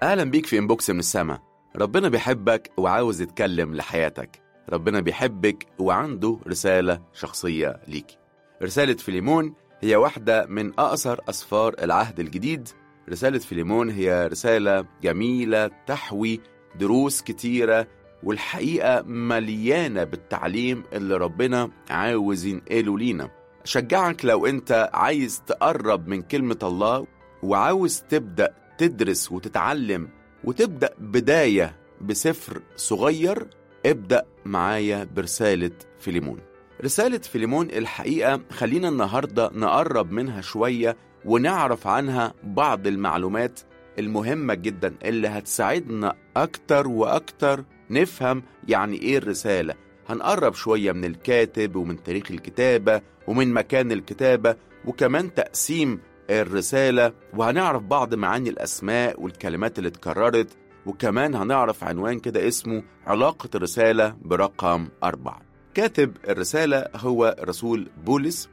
أهلا بيك في إنبوكس من السما ربنا بيحبك وعاوز يتكلم لحياتك ربنا بيحبك وعنده رسالة شخصية ليك رسالة فيليمون هي واحدة من أقصر أسفار العهد الجديد رسالة فيليمون هي رسالة جميلة تحوي دروس كتيرة والحقيقة مليانة بالتعليم اللي ربنا عاوز ينقله لينا شجعك لو انت عايز تقرب من كلمة الله وعاوز تبدأ تدرس وتتعلم وتبدأ بداية بسفر صغير ابدأ معايا برسالة فيليمون رسالة فيليمون الحقيقة خلينا النهاردة نقرب منها شوية ونعرف عنها بعض المعلومات المهمة جدا اللي هتساعدنا أكتر وأكتر نفهم يعني إيه الرسالة هنقرب شوية من الكاتب ومن تاريخ الكتابة ومن مكان الكتابة وكمان تقسيم الرسالة وهنعرف بعض معاني الأسماء والكلمات اللي اتكررت وكمان هنعرف عنوان كده اسمه علاقة الرسالة برقم أربعة كاتب الرسالة هو رسول بولس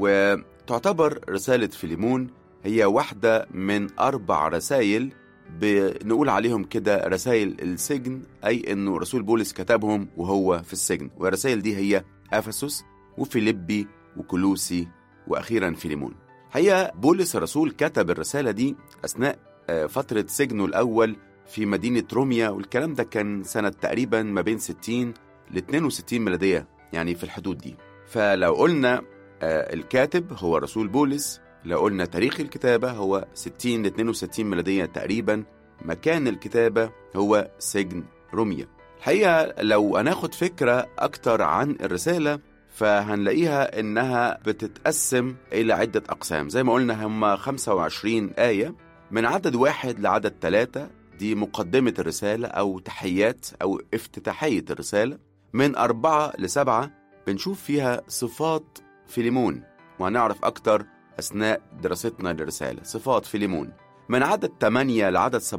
وتعتبر رسالة فيليمون هي واحدة من أربع رسائل بنقول عليهم كده رسائل السجن أي إنه رسول بولس كتبهم وهو في السجن والرسائل دي هي أفسس وفيليبي وكلوسي وأخيرا فيليمون هي بولس الرسول كتب الرسالة دي أثناء فترة سجنه الأول في مدينة روميا والكلام ده كان سنة تقريبا ما بين 60 ل 62 ميلادية يعني في الحدود دي فلو قلنا الكاتب هو رسول بولس لو قلنا تاريخ الكتابة هو 60 ل 62 ميلادية تقريبا مكان الكتابة هو سجن روميا الحقيقة لو هناخد فكرة أكتر عن الرسالة فهنلاقيها إنها بتتقسم إلى عدة أقسام زي ما قلنا هم 25 آية من عدد واحد لعدد ثلاثة دي مقدمة الرسالة أو تحيات أو افتتاحية الرسالة من أربعة لسبعة بنشوف فيها صفات فيليمون وهنعرف أكتر أثناء دراستنا للرسالة صفات فيليمون من عدد 8 لعدد